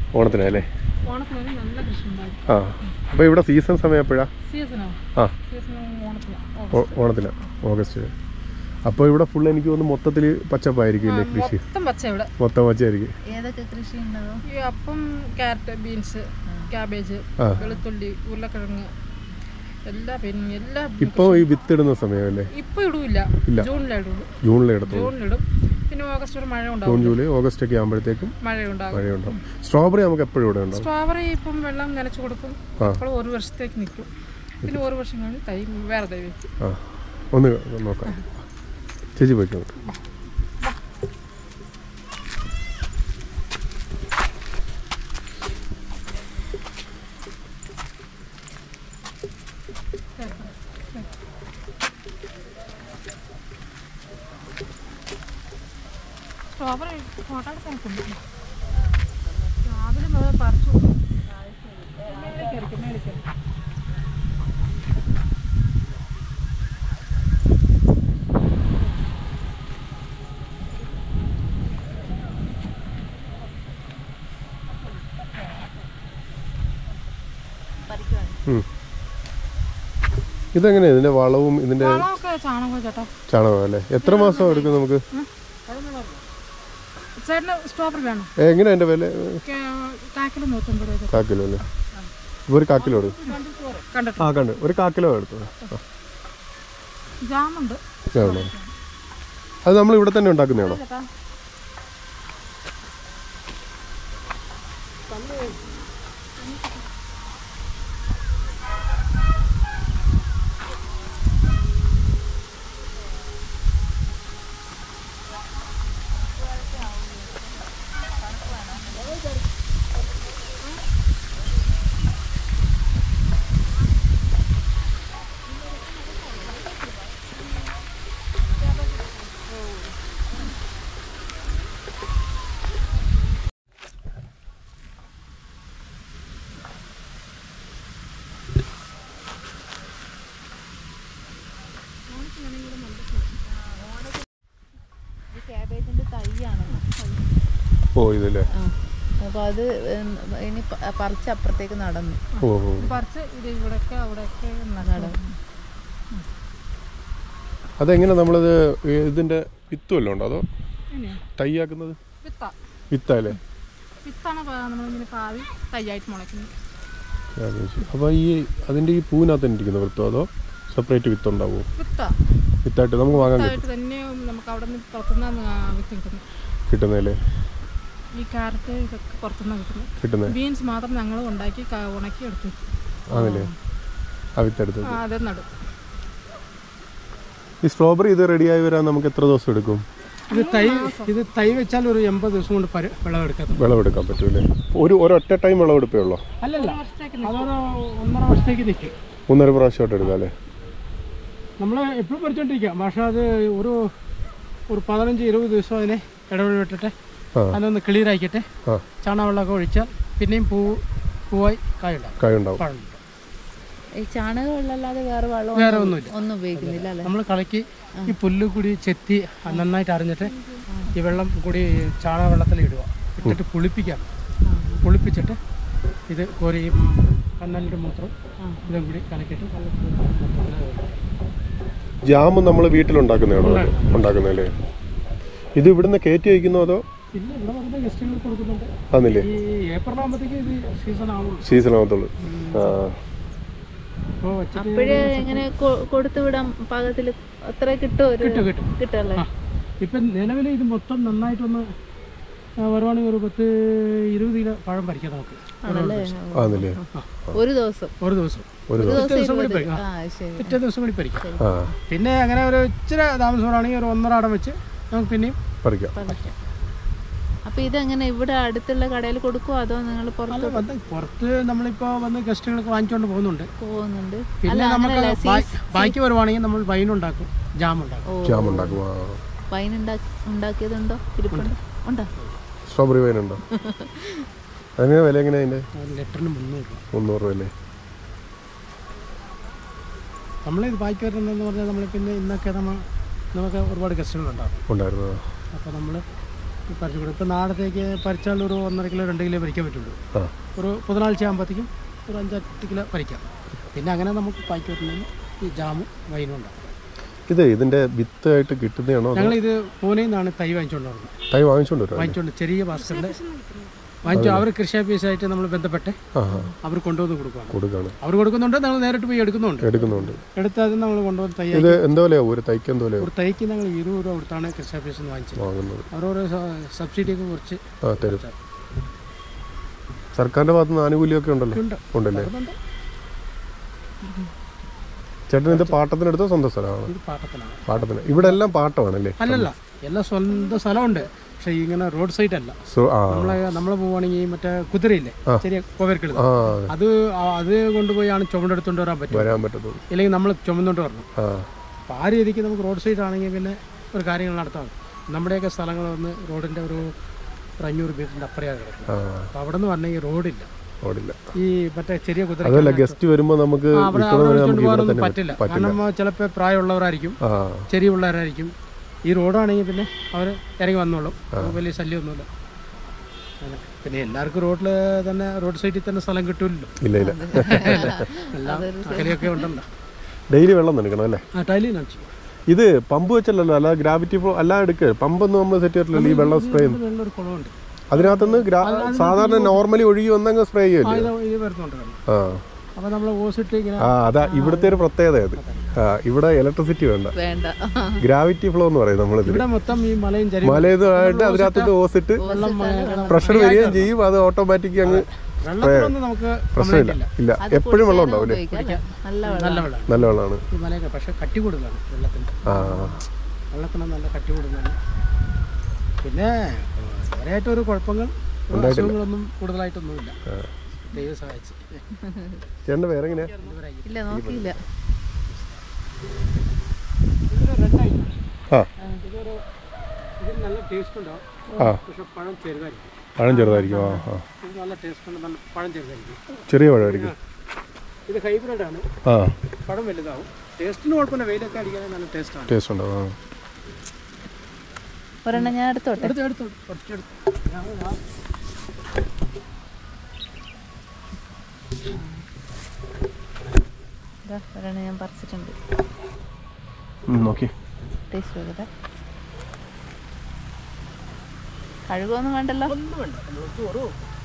ഓണത്തിനല്ലേ ഓണത്തിന് നല്ല കൃഷി ഉണ്ടായി ആ അപ്പോൾ ഇവിടെ സീസൺ സമയം എപ്പോഴാ സീസണോ ആ സീസൺ ഓണത്തിന് ഓ- ഓണത്തിന് ഓഗസ്റ്റ് അപ്പോൾ ഇവിടെ ഫുൾ എനിക്ക് തോന്നുന്നു മൊത്തത്തിൽ പച്ചപ്പായിരിക്കും ഇല്ലേ കൃഷി മൊത്തം പച്ച ഇവിടെ മൊത്തം പച്ചയായിരിക്കും ഏതൊക്കെ കൃഷി ഉണ്ടോ ഈ അപ്പം ക്യാരറ്റ് ബീൻസ് ക്യാബേജ് ആ. വെളുത്തുള്ളി ഉരുളക്കിഴങ്ങ് എല്ലാ പിന്നെ എല്ലാ ഇപ്പോൾ ഈ വിത്തിടുന്ന സമയമല്ലേ ഇപ്പൊ ഇടൂല ഇല്ല. ജൂണിലേ ഇടുള്ളൂ ജൂണിലെ ഇടത്തുള്ളൂ ജൂണിലിടും പിന്നെ ഓഗസ്റ്റ് വരെ മഴ ജൂൺ ഉണ്ടാവും ജൂലൈ ഓഗസ്റ്റ് ഒക്കെ ആകുമ്പോഴത്തേക്കും മഴയുണ്ടാകും മഴയുണ്ടാവും സ്ട്രോബെറി നമുക്ക് എപ്പോഴും ഇവിടെ ഉണ്ടാവും സ്ട്രോബെറി ഇപ്പം വെള്ളം നനച്ചു കൊടുക്കും ആ. അപ്പോൾ ഒരു വർഷത്തേക്ക് നിൽക്കും പിന്നെ ഒരു വർഷം കഴിഞ്ഞ് തൈ വേറെ തൈ വെക്കും ആ ഒന്ന് നോക്കാം ചേച്ചി പോയിക്കോ സ്ട്രോബെറി ഫോട്ടോ എടുക്കാനൊക്കെ രാവിലെ മുതൽ പറിച്ചു മേളിക്കായിരിക്കും മേളിക്കായിരിക്കും ഉം. ഇതെങ്ങനെയാ ഇതിന്റെ വളവും ഇതിന്റെ വളമൊക്കെ ചാണകം ചേട്ടാ ചാണകം അല്ലേ എത്ര മാസം എടുക്കും നമുക്ക് ചേട്ടന് സ്ട്രോബെറി വേണം ഏ, എങ്ങനെയാ അതിന്റെ വില കാക്കിൽ നൂറ്റമ്പത് രൂപ കാക്കിലോ അല്ലേ ഇപ്പൊ ഒരു കാക്കിലോ എടുക്കും കണ്ടിട്ട് ആ കണ്ട് ഒരു കാക്കിലോ എടുത്തു ആ, ജാമുണ്ട് ആണോ? അത് നമ്മൾ ഇവിടെ തന്നെ ഉണ്ടാക്കുന്നതാണോ ചേട്ടാ ക്യാബേജിന്റെ തൈയാണ് ഓ ഇതല്ലേ അപ്പോൾ അത് ഉം, ഇനി പ- പറിച്ച് അപ്പുറത്തേക്ക് നടന്നു ഓ ഓ പറിച്ച് ഇത് ഇവിടെയൊക്കെ അവിടെയൊക്കെ നടും. അതെങ്ങനെ നമ്മളിത് ഇതിന്റെ വിത്ത് വല്ലതും ഉണ്ടോ അതോ ഇനി തൈയാക്കുന്നത് വിത്ത വിത്തല്ലേ വിത്താണ് പ- നമ്മളിങ്ങനെ പാവി തൈയായിട്ട് മുളയ്ക്കുന്നത് അപ്പോൾ ഈ അതിന്റെ ഈ പൂവിനകത്ത് തന്നെ ഇരിക്കുന്ന വിത്തോ അതോ സെപ്പറേറ്റ് വിത്ത് ഉണ്ടാവുമോ വിത്ത വിത്തായിട്ട് നമുക്ക് വാങ്ങാൻ കിട്ടും വിത്തായിട്ട് തന്നെ നമുക്ക് അവിടെ നിന്ന് പുറത്തുനിന്ന് വിത്ത് കിട്ടുന്നത് കിട്ടുന്നതല്ലേ ഈ ക്യാരറ്റ് ഇതൊക്കെ പുറത്തുനിന്ന് കിട്ടുന്നത് കിട്ടുന്നത് ബീൻസ് മാത്രം ഞങ്ങൾ ഉണ്ടാക്കി ക- ഉണക്കി എടുത്തു വെക്കും. ആണല്ലേ ആ വിത്തെടുത്തത് ആ അത് നടും ഈ സ്ട്രോബെറി ഇത് റെഡിയായി വരാൻ നമുക്ക് എത്ര ദിവസം എടുക്കും ഇത് തൈ ഇത് തൈ വെച്ചാൽ ഒരു എൺപത് ദിവസം കൊണ്ട് പര വിളവെടുക്കാം വിളവെടുക്കാൻ പറ്റൂലേ ഒരു ഒരൊറ്റ ടൈം വിളവെടുപ്പേ ഉള്ളോ അല്ലല്ല അതൊരു ഒന്നര വർഷത്തേക്ക് നിൽക്കും മൂന്നര പ്രാവശ്യമായിട്ട് എടുക്കാം അല്ലേ നമ്മൾ എപ്പോഴും പറിച്ചോണ്ടിരിക്കുക പക്ഷേ അത് ഒരു ഒരു പതിനഞ്ച് ഇരുപത് ദിവസം അതിനെ ഇടവേള വിട്ടിട്ട് ആ അതൊന്ന് ക്ലിയർ ആക്കിയിട്ട് ആ ചാണകവെള്ളമൊക്കെ ഒഴിച്ചാൽ പിന്നെയും പൂ പൂവായി കായുണ്ടാവും കായുണ്ടാവും പഴമുണ്ട് ഈ ചാണകവെള്ളം അല്ലാതെ വേറെ വെള്ളം വേറെ ഒന്നുമില്ല ഒന്നും ഉപയോഗിക്കുന്നില്ല അല്ലേ നമ്മൾ കളക്കി ഈ പുല്ല് കൂടി ചെത്തി നന്നായിട്ട് അറിഞ്ഞിട്ട് ഈ വെള്ളം കൂടി ചാണകവെള്ളത്തിൽ ഇടുക ഇട്ടിട്ട് പുളിപ്പിക്കാം പുളിപ്പിച്ചിട്ട് ഇത് കോരി ഈ കന്നലിൻ്റെ മൂത്രം ഇതും കൂടി കലക്കിയിട്ട് ജാമും നമ്മൾ വീട്ടിലുണ്ടാക്കുന്നതാണോ ഉണ്ടാക്കുന്നതല്ലേ ഇത് ഇവിടുന്ന് കയറ്റി വയ്ക്കുന്നോ അതോ പിന്നെ ഇവിടെ വന്നിട്ട് ഗസ്റ്റുകൾ കൊടുക്കുന്നുണ്ട് ആന്നില്ലേ ഈ ഏപ്രിൽ ആകുമ്പോഴത്തേക്ക് ഇത് സീസൺ ആവുള്ളൂ സീസൺ ആവത്തുള്ളൂ ആ അപ്പോൾ വെച്ചിട്ട് അപ്പോഴേ എങ്ങനെ കൊ- കൊടുത്തു വിടാൻ പാകത്തിൽ അത്ര കിട്ടുമോ ഒരു കിട്ടും കിട്ടും കിട്ടല്ലേ ആ ഇപ്പം നിലവിൽ ഇത് മൊത്തം നന്നായിട്ടൊന്ന് ആ, വരുവാണെങ്കിൽ ഒരു പത്ത് ഇരുപത് കിലോ പഴം പറിക്കാം നമുക്ക് ആണല്ലേ ആന്നില്ലേ ഒരു ദിവസം ഒരു ദിവസം ഒരു ഒരു ദിവസം ദിവസം ദിവസം കൂടി ഇരുപത് പറിക്കാം. ആ ശരി പിറ്റേ ദിവസം കൂടി പറിക്കാം ആ പിന്നെ അങ്ങനെ ഒരു ഇച്ചിരി താമസമാണെങ്കിൽ ഒരു ഒന്നര അടം വെച്ച് നമുക്ക് പിന്നെയും പറിക്കാം പറിക്കാം അപ്പൊ ഇതെങ്ങനെ ഇവിടെ അടുത്തുള്ള കടയിൽ കൊടുക്കുമോ അതോ നിങ്ങൾ അല്ല പുറത്ത് വന്ന് പുറത്ത് നമ്മളിപ്പോൾ വന്ന് ഗസ്റ്റുകളൊക്കെ വാങ്ങിച്ചുകൊണ്ട് പോകുന്നുണ്ട് പോകുന്നുണ്ട് പിന്നെ അല്ല നമുക്ക് അങ്ങനെയല്ല ബാ- ബാക്കി വരുവാണെങ്കിൽ നമ്മൾ വൈൻ ഉണ്ടാക്കും ജാം ഉണ്ടാക്കും ഓ ജാം ഉണ്ടാക്കും ആ വൈൻ ഉണ്ടാക്കിയതുണ്ടോ ഇരിപ്പുണ്ട് ഉണ്ടോ സ്ട്രോബെറി വൈൻ ഉണ്ടോ അതിന് വില എങ്ങനെയാ അതിൻ്റെ ഒരു ലിറ്ററിന് മുന്നൂറ് രൂപ മുന്നൂറ് രൂപ അല്ലേ നമ്മളിത് ബാക്കി വരുന്നതെന്ന് പറഞ്ഞാൽ നമ്മൾ പിന്നെ ഇന്നൊക്കെ നമ്മൾ നമുക്ക് ഒരുപാട് ഗസ്റ്റുകളുണ്ടാകും ഉണ്ടായിരുന്നു അപ്പോൾ നമ്മൾ പറിച്ചു കൊടുക്കും ഇപ്പോൾ നാളത്തേക്ക് പറിച്ചാൽ ഒരു ഒന്നര കിലോ രണ്ട് കിലോ പറിക്കാൻ പറ്റുള്ളൂ ആ ഒരു ബുധനാഴ്ച ആകുമ്പോഴത്തേക്കും ഒരു അഞ്ചെട്ട് കിലോ പറിക്കാം പിന്നെ അങ്ങനെ നമുക്ക് പായ്ക്ക് വരുന്നെങ്കിൽ ഈ ജാമും വൈനും ഉണ്ടാവും ഇത് ഇതിന്റെ വിത്തായിട്ട് കിട്ടുന്നതാണോ അതോ ഞങ്ങളിത് പൂനെയിൽ നിന്നാണ് തൈ വാങ്ങിച്ചുകൊണ്ട് വരുന്നത് തൈ വാങ്ങിച്ചോണ്ട് വരുമോ വാങ്ങിച്ചുകൊണ്ട് ചെറിയ ബാസ്കറ്റിൽ വാങ്ങിച്ചു അവർ കൃഷി ഓഫീസായിട്ട് നമ്മൾ ബന്ധപ്പെട്ട് ആ ആ അവർ കൊണ്ടുവന്ന് കൊടുക്കുകയാണ് കൊടുക്കാണ് അവർ കൊടുക്കുന്നുണ്ട് നമ്മൾ നേരിട്ട് പോയി എടുക്കുന്നുണ്ട് എടുക്കുന്നുണ്ട് എടുത്ത് അത് നമ്മൾ കൊണ്ടുവന്ന് തൈ ഇത് എന്തോ വിലയാ ഒരു തൈക്ക് എന്തോ വിലയോ ഒരു തൈക്ക് ഞങ്ങൾ ഇരുപത് രൂപ കൊടുത്താണ് കൃഷി ഓഫീസിൽ നിന്ന് വാങ്ങിച്ചത് വാങ്ങുന്നത് അവരോട് സബ്സിഡിയൊക്കെ കുറച്ച് ആ തരും സർക്കാരിന്റെ ഭാഗത്ത് നിന്ന് ആനുകൂല്യമൊക്കെ ഉണ്ടല്ലോ ഉണ്ട് ഉണ്ടല്ലേ അതുകൊണ്ട് ചേട്ടൻ ഇത് പാട്ടത്തിനെടുത്തോ സ്വന്തം സ്ഥലമാണ് ഇത് പാട്ടത്തിനാണ് പാട്ടത്തിന് ഇവിടെ എല്ലാം പാട്ടമാണല്ലേ അല്ലല്ല എല്ലാം സ്വന്തം സ്ഥലമുണ്ട് പക്ഷേ ഇങ്ങനെ റോഡ് സൈഡ് അല്ല സോ ആ നമ്മളെ നമ്മൾ പോവുകയാണെങ്കിൽ മറ്റേ കുതിരയില്ലേ ചെറിയ കോവേർക്കിളി ആ അത് ആ- അത് കൊണ്ടുപോയാണ് ചുമടെടുത്തോണ്ട് വരാൻ പറ്റും വരാൻ പറ്റത്തുള്ളൂ ഇല്ലെങ്കിൽ നമ്മൾ ചുമന്നുകൊണ്ട് വരണം ആ അപ്പോൾ ആ രീതിക്ക് നമുക്ക് റോഡ് സൈഡ് ആണെങ്കിൽ പിന്നെ ഒരു കാര്യങ്ങൾ നടത്താം നമ്മുടെയൊക്കെ സ്ഥലങ്ങൾ വന്ന് റോഡിൻ്റെ ഒരു ഒരു അഞ്ഞൂറ് മീറ്ററിൻ്റെ അപ്പുറയാണ് കിടക്കുന്നത് ആ അപ്പോൾ അവിടെ നിന്ന് വരണമെങ്കിൽ റോഡില്ല ഓടില്ല ഈ മറ്റേ ചെറിയ കുതിര അതല്ല ഗസ്റ്റ് വരുമ്പോ നമുക്ക് അവിടെ അവിടെ വിൽക്കണമെങ്കിൽ വിളിച്ചോണ്ട് നമുക്ക് ഇവിടെ പോകാനൊന്നും തന്നെ പറ്റില്ല പറ്റില്ല കാരണം ചിലപ്പോൾ പ്രായമുള്ളവരായിരിക്കും ആ ചെറിയ പിള്ളേരായിരിക്കും ഈ റോഡാണെങ്കിൽ പിന്നെ അവർ ഇറങ്ങി വന്നോളും അപ്പോൾ വലിയ ശല്യമൊന്നുമില്ല അങ്ങനെ. പിന്നെ എല്ലാവർക്കും റോഡിൽ തന്നെ റോഡ് സൈഡിൽ തന്നെ സ്ഥലം കിട്ടില്ലല്ലോ ഇല്ല ഇല്ല എല്ലാം അക്കരെയൊക്കെ ഉണ്ടല്ലോ ഡെയിലി വെള്ളം നനക്കണം അല്ലേ ആ ടൈലിൽ നനച്ചു ഇത് പമ്പ് വെച്ചല്ലോ അല്ല ഗ്രാവിറ്റി ഫ്ലോ അല്ല എടുക്ക് പമ്പൊന്നും നമ്മൾ സെറ്റ് ചെയ്തിട്ടില്ലല്ലോ ഈ വെള്ളം സ്പ്രേ നല്ലൊരു കുളമുണ്ട് അതിനകത്തുനിന്ന് ഗ്രാ സാധാരണ നോർമലി ഒഴുകി വന്നങ്ങ് സ്പ്രേ ആ ചെയ്യല്ലേ ഇത് ഇത് വരുന്നുണ്ട് വെള്ളം. ആ അപ്പോൾ നമ്മൾ ഓസിട്ട് ഇങ്ങനെ ആ അതാ ഇവിടുത്തെ ഒരു പ്രത്യേകത അത് ആ ഇവിടെ ഇലക്ട്രിസിറ്റി വേണ്ട വേണ്ട ഗ്രാവിറ്റി ഫ്ലോ എന്ന് പറയും നമ്മളിതിൽ ഇവിടെ മൊത്തം ഈ മലയും ചരിവും മലയതുമായിട്ട് അതിനകത്തോട്ട് ഓസിട്ട് വെള്ളം മഴ- പ്രഷർ വരികയും ചെയ്യും അത് ഓട്ടോമാറ്റിക് അങ്ങ് വെള്ളത്തിനൊന്നും നമുക്ക് പ്രശ്നമില്ല ഇല്ല എപ്പോഴും വെള്ളം ഉണ്ടാവും അല്ലേ ഉപയോഗിക്കാം അല്ലേ? നല്ല വെള്ളം നല്ല വെള്ളമാണ് നല്ല വെള്ളമാണ് ഈ മലയൊക്കെ പക്ഷെ കട്ടി കൂടുതലാണ് വെള്ളത്തിന് ആ വെള്ളത്തിന് നല്ല കട്ടി കൂടുതലാണ് പിന്നെ വേറെയായിട്ട് ഒരു കുഴപ്പങ്ങൾ ഒരു അസുഖങ്ങളൊന്നും കൂടുതലായിട്ടൊന്നുമില്ല ദൈവം സഹായിച്ച് ചേട്ടൻ്റെ വേറെ എങ്ങനെയാ ഇല്ല നോക്കിയില്ല ഇതൊരു റെഡായി ആ ഇതൊരു ഇതിന് നല്ല ടേസ്റ്റ് ഉണ്ടാവും ആ പക്ഷെ പഴം ചെറുതായിരിക്കും പഴം ചെറുതായിരിക്കും ആ ആ ഇത് നല്ല ടേസ്റ്റ് ഉണ്ട് നല്ല പഴം ചെറുതായിരിക്കും ചെറിയ പഴമായിരിക്കും ഇത് ഹൈബ്രിഡ് ആണ് ആ പഴം വലുതാവും ടേസ്റ്റിന് കുഴപ്പമില്ല വെയിലൊക്കെ അടിക്കാൻ നല്ല ടേസ്റ്റാണ് ടേസ്റ്റ് ഉണ്ടാവും ആ ഒരെണ്ണം ഞാൻ എടുത്തോട്ടെ എടുത്ത് എടുത്ത് കുറച്ചെടുത്ത് ഞാൻ ആ ഇതാ, ഒരെണ്ണം ഞാൻ പറിച്ചിട്ടുണ്ട് നോക്കി ടേസ്റ്റ് നോക്കട്ടെ കഴുകൊന്നും വേണ്ടല്ലോ ഒന്നും വേണ്ട നമുക്ക് ഒരു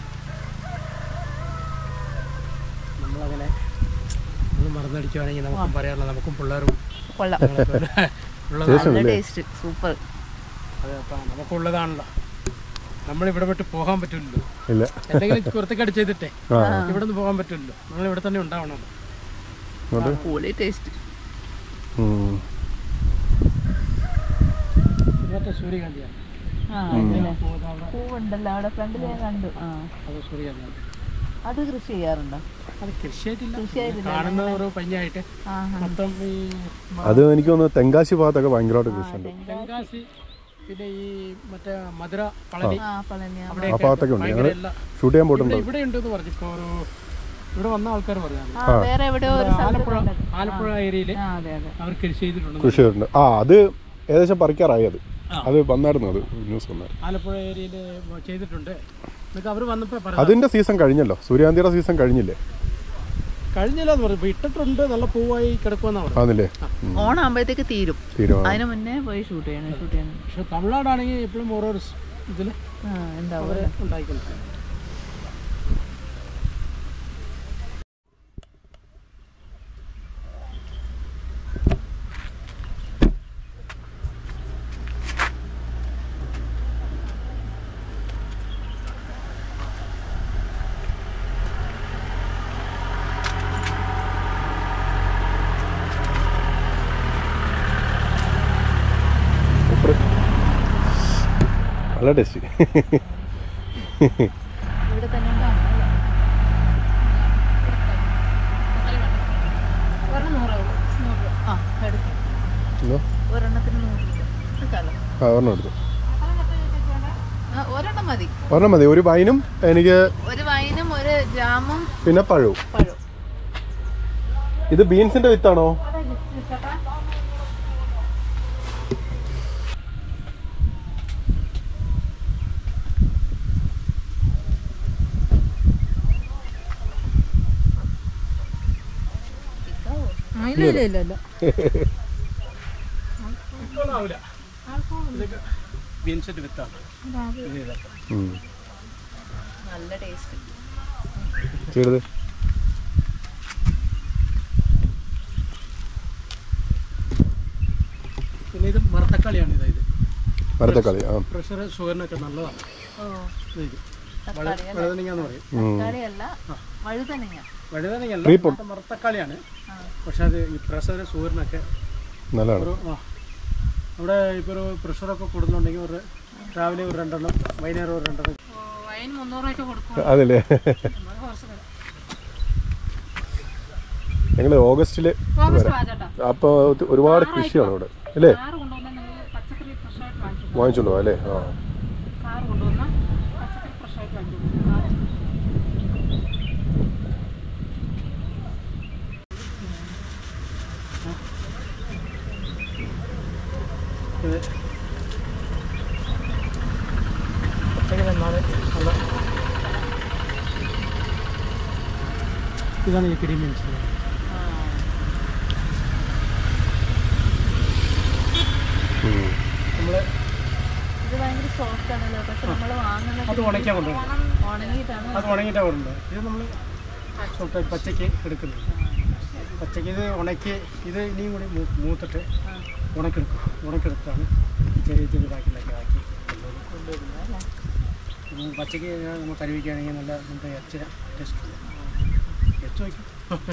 നമ്മളങ്ങനെ നമ്മൾ മറന്നടിക്കുവാണെങ്കിൽ നമുക്കും പറയാനുള്ള നമുക്കും പിള്ളേരും കൊള്ളാം ഉള്ളതാണ് നല്ല ടേസ്റ്റ് സൂപ്പർ അത് അപ്പം നമുക്കുള്ളതാണല്ലോ നമ്മളിവിടെ വിട്ട് പോകാൻ പറ്റില്ലല്ലോ ഇല്ല എന്തെങ്കിലും കുർത്തക്കടി ചെയ്തിട്ടേ ആ ഇവിടെ നിന്ന് പോകാൻ പറ്റില്ലല്ലോ നമ്മൾ ഇവിടെ തന്നെ ഉണ്ടാവണം അങ്ങോട്ട് പൊളി ടേസ്റ്റ് ഉം. മറ്റേ സൂര്യകാന്തിയാണ് ആ ഇതിന് പൂവുണ്ടല്ലോ അവിടെ ഫ്രണ്ടിൽ ഞാൻ കണ്ടു ആ അത് സൂര്യകാന്തിയാണ് അത് കൃഷി ചെയ്യാറുണ്ടോ അത് കൃഷിയായിട്ടില്ല കൃഷിയായിട്ടില്ല കാണുന്ന ഒരു പഞ്ഞായിട്ട് ആ മൊത്തം ഈ അത് എനിക്ക് തോന്നുന്നു തെങ്കാശി ഭാഗത്തൊക്കെ ഭയങ്കരമായിട്ട് കൃഷിയുണ്ട് തെങ്കാശി പിന്നെ ഈ മറ്റേ മധുര പളനി ആ പളനി ആ. ആ ഭാഗത്തൊക്കെ ഉണ്ട് ഭയങ്കര ഞങ്ങൾ എല്ലാ ഷൂട്ട് ചെയ്യാൻ പോയിട്ടുണ്ട് ഇവിടെ ഉണ്ടെന്ന് പറഞ്ഞു ഇപ്പോൾ ഒരു ഇവിടെ വന്ന ആൾക്കാർ പറഞ്ഞു ആ വേറെ എവിടെയോ ഒരു സ്ഥലത്ത് ആലപ്പുഴ കണ്ടത്. ആലപ്പുഴ ഏരിയയിൽ ആ അതെ അതെ അവർ കൃഷി ചെയ്തിട്ടുണ്ട് കൃഷി ചെയ്തിട്ടുണ്ട് ആ അത് ഏകദേശം പറിക്കാറായി അത് അത് വന്നായിരുന്നു അത് ന്യൂസ് വന്നായിരുന്നു ആലപ്പുഴ ഏരിയയിൽ ചെയ്തിട്ടുണ്ട് എന്നിട്ട് അവർ വന്നപ്പോൾ പറഞ്ഞു അതിന്റെ സീസൺ കഴിഞ്ഞല്ലോ സൂര്യാന്തിയുടെ സീസൺ കഴിഞ്ഞില്ലേ കഴിഞ്ഞില്ലെന്ന് പറഞ്ഞു ഇപ്പോൾ ഇട്ടിട്ടുണ്ട് നല്ല പൂവായി കിടക്കുമെന്നാണ് പറഞ്ഞു ആന്നില്ലേ ഓണം ആകുമ്പോഴത്തേക്ക് തീരും തീരുമാനം അതിന് മുന്നേ പോയി ഷൂട്ട് ചെയ്യണം ഷൂട്ട് ചെയ്യണം പക്ഷെ തമിഴ്നാടാണെങ്കിൽ എപ്പോഴും ഓരോ ഇതിൽ ആ ഉണ്ടാവും അവർ ഉണ്ടായിട്ടുണ്ട് സൂപ്പർ നല്ല ടേസ്റ്റ് ഇവിടെ തന്നെ ഉണ്ടാവും അല്ലേ? ഒരെണ്ണം നൂറ് രൂപ. നൂറ് രൂപ. ആ എടുക്കാം എന്തോ ഒരെണ്ണത്തിന് നൂറ് രൂപ എടുക്കാമല്ലോ ആ ഒരെണ്ണം എടുത്തു ആ, ഒരെണ്ണം മതി ഒരെണ്ണം മതി ഒരു വൈനും എനിക്ക് ഒരു വൈനും ഒരു ജാമും പിന്നെ പഴവും പഴവും ഇത് ബീൻസിന്റെ വിത്താണോ ഇല്ല ഇല്ല ഇല്ല ഇല്ല ഇപ്പോഴാവില്ല ഇതൊക്കെ ബീൻസിൻ്റെ വിത്താണ് ഇത് ഇതൊക്കെ ഉം. നല്ല ടേസ്റ്റ് ചെയ്തത് പിന്നെ ഇത് മറത്തക്കാളിയാണ് ഇത് ഇത് മരത്തക്കളി ആ പ്രഷർ ഷുഗറിനൊക്കെ നല്ലതാണ് ഓ ഇത് ഇത് വഴ- വഴുതനങ്ങ എന്ന് പറയും തക്കാളിയല്ല വഴുതനങ്ങ വഴുതനങ്ങയല്ല മറത്തക്കാളിയാണ് പക്ഷെ അത് ഈ പ്രഷർ ഷുഗറിനൊക്കെ നല്ലതാണ് ഒരു ആ നമ്മുടെ ഇപ്പോൾ ഒരു പ്രഷറൊക്കെ കൂടുന്നുണ്ടെങ്കിൽ ഒരു രാവിലെ ഒരു രണ്ടെണ്ണം വൈകുന്നേരം ഒരു രണ്ടെണ്ണം വൈൻ മുന്നൂറ് രൂപയ്ക്ക് കൊടുക്കും അതല്ലേ നമുക്ക് കുറച്ച് തരാം. ഞങ്ങൾ ഓഗസ്റ്റിൽ ഓഗസ്റ്റ് വാചേട്ടാ അപ്പോൾ ഒരുപാട് കൃഷിയാണ് ഇവിടെ അല്ലേ കാറ് കൊണ്ടുവന്നാൽ നിങ്ങൾ പച്ചക്കറി ഫ്രഷായിട്ട് വാങ്ങിച്ചു വാങ്ങിച്ചോണ്ടോ അല്ലേ ആ കാറ് കൊണ്ടുവന്നാൽ പച്ചക്കറി ഫ്രഷായിട്ട് വാങ്ങിച്ചു കാറ് ഇത് പച്ചക്കറി നന്നാണ് നല്ല ഇതാണ് ഈ പിരി മീൻസ് ഉം. നമ്മൾ ഇത് ഭയങ്കര സോഫ്റ്റ് ആണല്ലോ പക്ഷെ നമ്മൾ വാങ്ങുന്ന അത് ഉണക്കാൻ കൊണ്ടുവരും ഉണങ്ങിയിട്ടാണ് അത് ഉണങ്ങിയിട്ടാണ് കൊണ്ടുവരുന്നത് ഇത് നമ്മൾ സ്വന്തം പച്ചയ്ക്ക് എടുക്കുന്നത് പച്ചയ്ക്ക് ഇത് ഉണക്കി ഇത് ഇനിയും കൂടി മൂ- മൂത്തിട്ട് ഉണക്കെടുക്കും ഉണക്കെടുത്താണ് ചെറിയ ചെറുതാക്കിലൊക്കെ ആക്കി കൊണ്ടുവരുന്നത് ഉം, പച്ചയ്ക്ക് നമ്മൾ കരുവിക്കുകയാണെങ്കിൽ നല്ല നമുക്ക് ഇറച്ചി ടേസ്റ്റ് ഉണ്ട് ഇറച്ചി വയ്ക്കും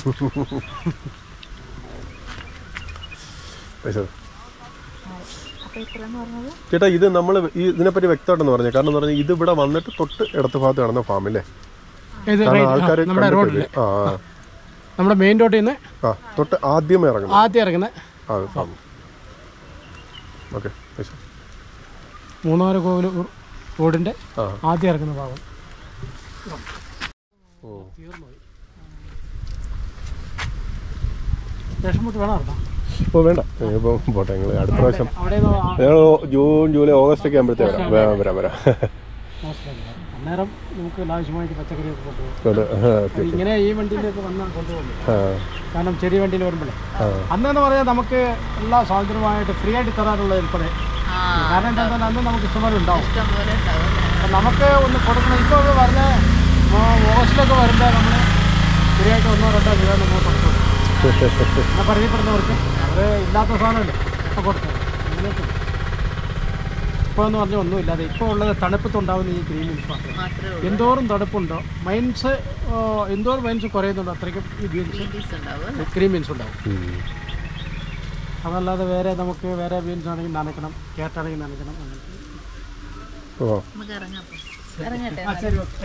പൈസ അപ്പൊ ഇത്രയെന്ന് പറഞ്ഞത് ചേട്ടാ ഇത് നമ്മൾ ഈ ഇതിനെപ്പറ്റി വ്യക്തമായിട്ടെന്ന് പറഞ്ഞു കാരണം എന്ന് പറഞ്ഞാൽ ഇത് ഇവിടെ വന്നിട്ട് തൊട്ട് ഇടത്ത് ഭാഗത്ത് കാണുന്ന ഫാം അല്ലേ ഇത് കാരണം right, ആ, ആൾക്കാർ നമ്മുടെ റോഡിൽ ആ നമ്മുടെ മെയിൻ റോഡിൽ നിന്ന് ആ തൊട്ട് ആദ്യമേ ഇറങ്ങുന്നു ആദ്യം ഇറങ്ങുന്ന ആ ഫാം ഓക്കെ പൈസ മൂന്നാറ് കോവിൽ റോഡിൻ്റെ ആ ആദ്യം ഇറങ്ങുന്ന ഭാഗം ഓ തീർന്നുപോയി വിഷമത്ത് വേണം ഇറങ്ങാം ഇപ്പോൾ വേണ്ട ഇപ്പം പോട്ടെ ഞങ്ങൾ അടുത്ത പ്രാവശ്യം അവിടെ ഞങ്ങൾ ജൂൺ ജൂലൈ ഓഗസ്റ്റ് ഒക്കെ ആകുമ്പോഴത്തേക്ക് വരാം വരാം വരാം അന്നേരം നമുക്ക് ആവശ്യമായിട്ട് പച്ചക്കറിയൊക്കെ കൊണ്ടുപോകും കൊണ്ട്, ആ, ഓക്കെ. ഇങ്ങനെ ഈ വണ്ടിയിലേക്ക് വന്നാൽ കൊണ്ടുപോകും ആ, കാരണം ചെറിയ വണ്ടിയിൽ വരുമ്പോഴേ ആ. അന്നെന്ന് പറഞ്ഞാൽ നമുക്ക് എല്ലാ സ്വാതന്ത്ര്യമായിട്ട് ഫ്രീ ആയിട്ട് തരാനുള്ള ഏർപ്പെടെ ആ കാരണം എന്താ പറഞ്ഞാൽ അന്ന് നമുക്ക് ഇഷ്ടംപോലെ ഉണ്ടാവും ഇഷ്ടം പോലെ ഉണ്ടാവും അല്ലേ? അപ്പം നമുക്ക് ഒന്ന് കൊടുക്കണം ഇപ്പോൾ ഇവിടെ വരുന്ന ആ, ഓഗസ്റ്റിലൊക്കെ വരുമ്പോൾ നമ്മൾ ഫ്രീ ആയിട്ട് ഒന്നോ രണ്ടോ രൂപ നമ്മൾ കൊടുക്കും എന്നാൽ പരിചയപ്പെടുന്നവർക്ക് അവർ ഇല്ലാത്ത സാധനമല്ലേ അപ്പോൾ കൊടുത്തു അങ്ങനെയൊക്കെ ഇപ്പോൾ എന്ന് പറഞ്ഞാൽ ഒന്നുമില്ലാതെ ഇപ്പോൾ ഉള്ളത് തണുപ്പത്തുണ്ടാവുന്ന ഈ ഗ്രീൻ മീൻസ് മാത്രം മാത്രമേ ഉള്ളൂ എന്തോരം തണുപ്പുണ്ടോ മൈൻസ് എന്തോരം മൈൻസ് കുറയുന്നുണ്ടോ അത്രയ്ക്കും ഈ ബീൻസ് പീസ് ഉണ്ടാവും അല്ലേ? ഗ്രീൻ മീൻസ് ഉണ്ടാവും ഉം. അതല്ലാതെ വേറെ നമുക്ക് വേറെ ബീൻസ് ആണെങ്കിൽ നനയ്ക്കണം കേട്ടാണെങ്കിൽ നനയ്ക്കണം അങ്ങനത്തെ ഓ നമുക്ക് ഇറങ്ങാം അപ്പൊ. ഇറങ്ങട്ടെ ആ ശരി ഓക്കെ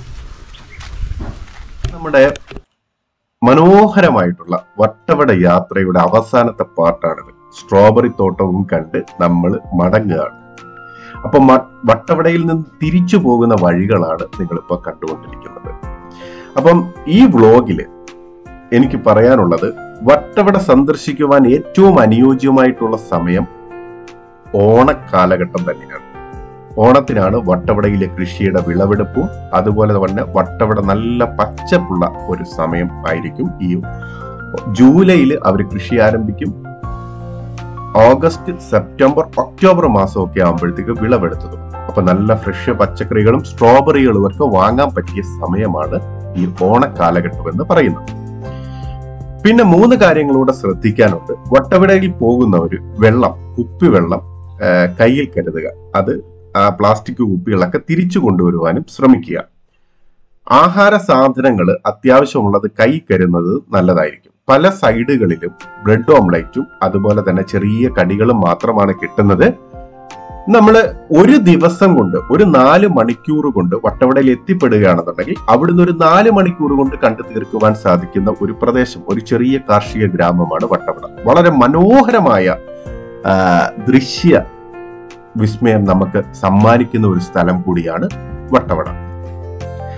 നമ്മുടെ മനോഹരമായിട്ടുള്ള വട്ടവട യാത്രയുടെ അവസാനത്തെ പാർട്ടാണിത് സ്ട്രോബെറി തോട്ടവും കണ്ട് നമ്മൾ മടങ്ങുകയാണ് അപ്പൊ മ- വട്ടവടയിൽ നിന്ന് തിരിച്ചു പോകുന്ന വഴികളാണ് നിങ്ങളിപ്പോൾ കണ്ടുകൊണ്ടിരിക്കുന്നത് അപ്പം ഈ വ്ളോഗില് എനിക്ക് പറയാനുള്ളത് വട്ടവട സന്ദർശിക്കുവാൻ ഏറ്റവും അനുയോജ്യമായിട്ടുള്ള സമയം ഓണക്കാലഘട്ടം തന്നെയാണ് ഓണത്തിനാണ് വട്ടവടയിലെ കൃഷിയുടെ വിളവെടുപ്പും അതുപോലെ തന്നെ വട്ടവട നല്ല പച്ചപ്പുള്ള ഒരു സമയം ആയിരിക്കും ഈ ജൂലൈയിൽ അവർ കൃഷി ആരംഭിക്കും ഓഗസ്റ്റ് സെപ്റ്റംബർ ഒക്ടോബർ മാസമൊക്കെ ആകുമ്പോഴത്തേക്ക് വിളവെടുത്തതും അപ്പൊ നല്ല ഫ്രഷ് പച്ചക്കറികളും സ്ട്രോബെറികളും ഒക്കെ വാങ്ങാൻ പറ്റിയ സമയമാണ് ഈ ഓണക്കാലഘട്ടം എന്ന് പറയുന്നത് പിന്നെ മൂന്ന് കാര്യങ്ങളൂടെ ശ്രദ്ധിക്കാനുണ്ട് വട്ടവിടയിൽ പോകുന്നവർ വെള്ളം കുപ്പിവെള്ളം ആ, കയ്യിൽ കരുതുക അത് ആ പ്ലാസ്റ്റിക് കുപ്പികളൊക്കെ തിരിച്ചു കൊണ്ടുവരുവാനും ശ്രമിക്കുക ആഹാര സാധനങ്ങൾ അത്യാവശ്യമുള്ളത് കൈ കരുതുന്നത് നല്ലതായിരിക്കും പല സൈഡുകളിലും ബ്രെഡ് ഓംലൈറ്റും അതുപോലെ തന്നെ ചെറിയ കടികളും മാത്രമാണ് കിട്ടുന്നത് നമ്മൾ ഒരു ദിവസം കൊണ്ട് ഒരു നാല് മണിക്കൂർ കൊണ്ട് വട്ടവടയിൽ എത്തിപ്പെടുകയാണെന്നുണ്ടെങ്കിൽ അവിടുന്ന് ഒരു നാല് മണിക്കൂർ കൊണ്ട് കണ്ടു തീർക്കുവാൻ സാധിക്കുന്ന ഒരു പ്രദേശം ഒരു ചെറിയ കാർഷിക ഗ്രാമമാണ് വട്ടവട വളരെ മനോഹരമായ ആ, ദൃശ്യ വിസ്മയം നമുക്ക് സമ്മാനിക്കുന്ന ഒരു സ്ഥലം കൂടിയാണ് വട്ടവട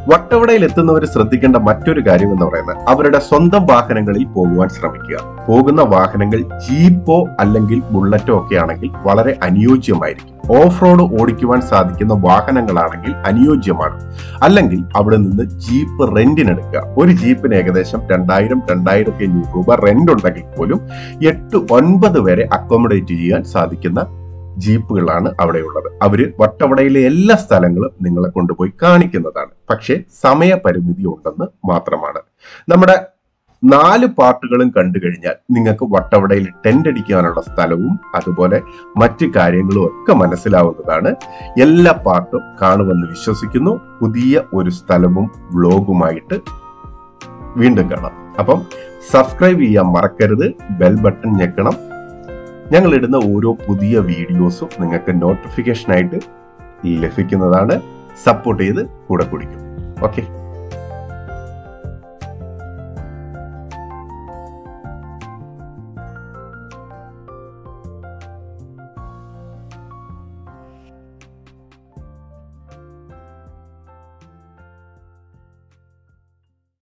വട്ടവടയിൽ എത്തുന്നവർ ശ്രദ്ധിക്കേണ്ട മറ്റൊരു കാര്യം എന്ന് പറയുന്നത് അവരുടെ സ്വന്തം വാഹനങ്ങളിൽ പോകുവാൻ ശ്രമിക്കുക പോകുന്ന വാഹനങ്ങൾ ജീപ്പോ അല്ലെങ്കിൽ ബുള്ളറ്റോ ഒക്കെ ആണെങ്കിൽ വളരെ അനുയോജ്യമായിരിക്കും ഓഫ് റോഡ് ഓടിക്കുവാൻ സാധിക്കുന്ന വാഹനങ്ങളാണെങ്കിൽ അനുയോജ്യമാണ് അല്ലെങ്കിൽ അവിടെ നിന്ന് ജീപ്പ് റെന്റിനെടുക്കുക ഒരു ജീപ്പിന് ഏകദേശം രണ്ടായിരം രണ്ടായിരത്തി അഞ്ഞൂറ് രൂപ റെന്റ് ഉണ്ടെങ്കിൽ പോലും എട്ട് ഒൻപത് വരെ അക്കോമഡേറ്റ് ചെയ്യാൻ സാധിക്കുന്ന ജീപ്പുകളാണ് അവിടെയുള്ളത് അവര് വട്ടവടയിലെ എല്ലാ സ്ഥലങ്ങളും നിങ്ങളെ കൊണ്ടുപോയി കാണിക്കുന്നതാണ് പക്ഷേ സമയപരിമിതി ഉണ്ടെന്ന് മാത്രമാണ് നമ്മുടെ നാല് പാർട്ടുകളും കണ്ടു കഴിഞ്ഞാൽ നിങ്ങൾക്ക് വട്ടവടയിൽ ടെന്റ് അടിക്കാനുള്ള സ്ഥലവും അതുപോലെ മറ്റു കാര്യങ്ങളും ഒക്കെ മനസ്സിലാവുന്നതാണ് എല്ലാ പാർട്ടും കാണുമെന്ന് വിശ്വസിക്കുന്നു പുതിയ ഒരു സ്ഥലവും വ്ലോഗുമായിട്ട് വീണ്ടും കാണാം അപ്പം സബ്സ്ക്രൈബ് ചെയ്യാൻ മറക്കരുത് ബെൽ ബട്ടൺ ഞെക്കണം ഞങ്ങൾ ഇടുന്ന ഓരോ പുതിയ വീഡിയോസും നിങ്ങൾക്ക് നോട്ടിഫിക്കേഷൻ ആയിട്ട് ലഭിക്കുന്നതാണ് സപ്പോർട്ട് ചെയ്ത് കൂടെ കുടിക്കും ഓക്കെ